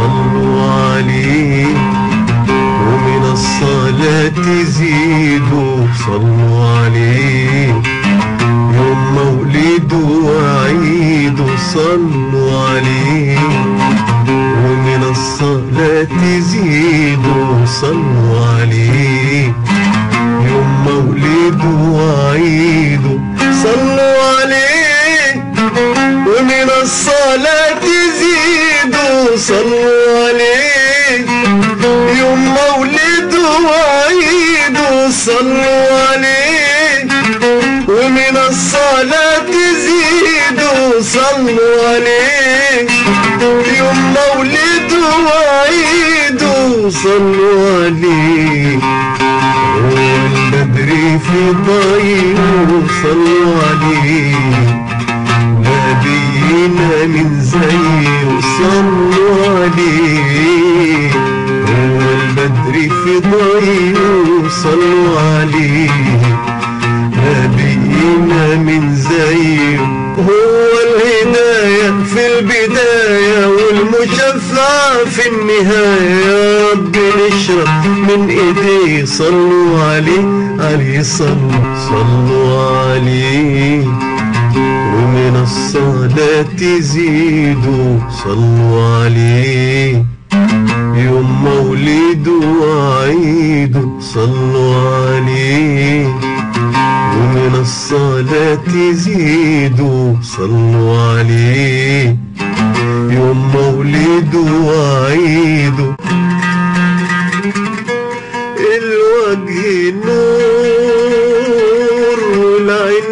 صلوا عليه ومن الصلاة زيدوا صلوا عليه يوم مولده وعيده صلوا عليه ومن الصلاة زيدوا صلوا عليه يوم مولده وعيده صلوا عليه ومن الصلاة زيدوا صلوا عليه يوم مولده وعيده صلوا عليه ومن الصلاة زيدوا صلوا عليه يوم مولده وعيده صلوا عليه والبدر في ضيعه صلوا عليه نبينا من زيه صلوا عليه هو البدر في ضيعه صلوا عليه نبينا من زيه هو الهداية في البداية والمشفع في النهاية يا رب نشرب من ايديه صلوا عليه عليه صلوا صلوا عليه ومن الصلاة زيدوا صلوا عليه يوم مولده وعيده صلوا عليه ومن الصلاة زيدوا صلوا عليه يوم مولده وعيده الوجه نور والعين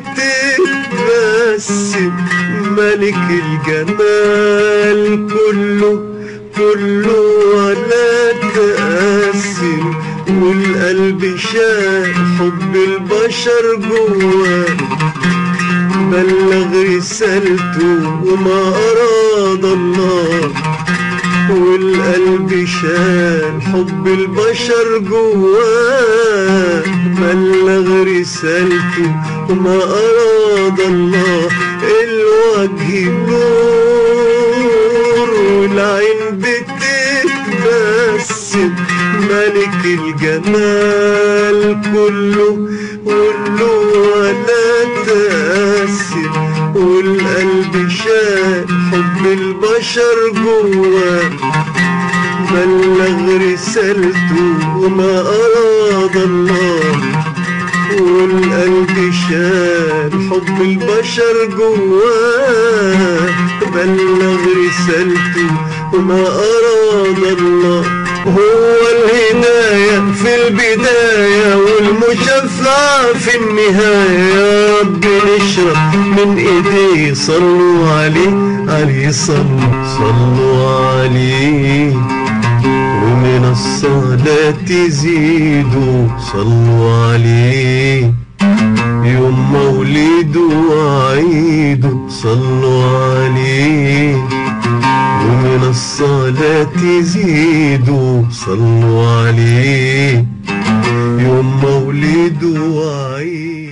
بتتبسم ملك الجمال كله كله ولا تقسم والقلب شاف حب البشر جواه بلغ رسالته وما أراد الله والقلب شال حب البشر جواه بلغ رسالته وما أراد الله الوجه نور والعين بتتبسم ملك الجمال كله كله ولا تأثر والقلب شال حب البشر جواه بلغ رسالته وما أراد الله والقلب شال حب البشر جواه بلغ رسالته وما أراد الله هو الهداية في البداية والمشفع في النهاية يا رب نشرب من ايديه صلوا عليه عليه صلوا صلوا عليه ومن الصلاة زيدوا صلوا عليه يوم مولده وعيده صلوا عليه ومن الصلاة زيدوا صلوا عليه يوم مولده وعيده